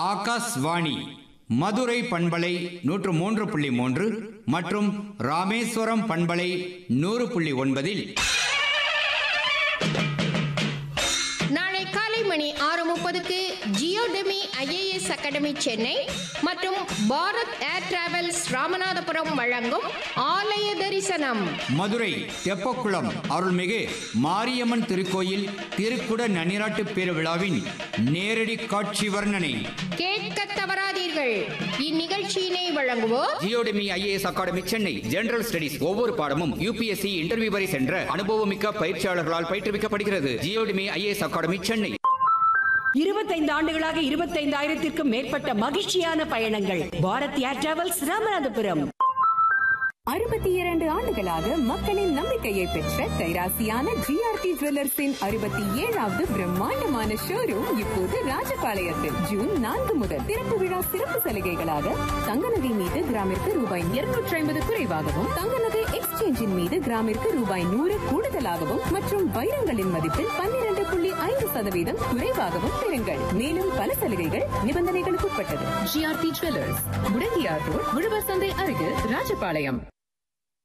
ஆகாஷ்வாணி மதுரை பண்பலை நூற்று மூன்று புள்ளி மூன்று மற்றும் ராமேஸ்வரம் பண்பலை நூறு புள்ளி ஒன்பதில் நாளை காலை மணி ஆறு முப்பதுக்கு ஜியோடெமி ஐஏஎஸ் அகாடமி சென்னை மற்றும் பாரத் ஏர் டிராவல்ஸ் ராமநாதபுரம் வழங்கும் ஆலய தரிசனம் மதுரை தெப்பக்குளம் அருள்மிகு மாரியம்மன் திருக்கோயில் திருக்குட நன்னிராட்டு பேருவிழாவின் நேரடி காட்சி வர்ணனை கேட்க தவறாதீர்கள் இந்நிகழ்ச்சியினை வழங்குவோர் Geodemy IAS academy Chennai general studies ஒவ்வொரு பாடமும் யூபிஎஸ்சி இன்டர்வியூ வரை சென்ற அனுபவமிக்க பயிற்சியாளர்களால் பயிற்றுவிக்கப்படுகிறது ஜியோடெமி ஐஏஎஸ் அகாடமி சென்னை இருபத்தைந்து ஆண்டுகளாக இருபத்தைந்தாயிரத்திற்கும் மேற்பட்ட மகிழ்ச்சியான பயணங்கள் பாரத் ஏர் டிராவல்ஸ் ராமநாதபுரம் அறுபத்தி இரண்டு ஆண்டுகளாக மக்களின் நம்பிக்கையை பெற்ற கைராசியான ஜிஆர்டி ஜுவல்லர்ஸின் அறுபத்தி ஏழாவது பிரம்மாண்டமான ஷோரூம் இப்போது ராஜபாளையத்தில் ஜூன் நான்கு முதல் திறப்பு விழா சிறப்பு சலுகைகளாக தங்க நகை மீது கிராமிற்கு ரூபாய் இருநூற்றி ஐம்பது குறைவாகவும் தங்க நகை எக்ஸ்சேஞ்சின் மீது கிராமிற்கு ரூபாய் நூறு கூடுதலாகவும் மற்றும் வைரங்களின் மதிப்பில் பன்னிரண்டு புள்ளி ஐந்து சதவீதம் குறைவாகவும் பெறுங்கள் மேலும் பல சலுகைகள் நிபந்தனைகளுக்கு உட்பட்டது ஜிஆர்டி ஜுவல்லர்ஸ் முடங்கியார் ரோட் உழவர் சந்தை அருகில் ராஜபாளையம்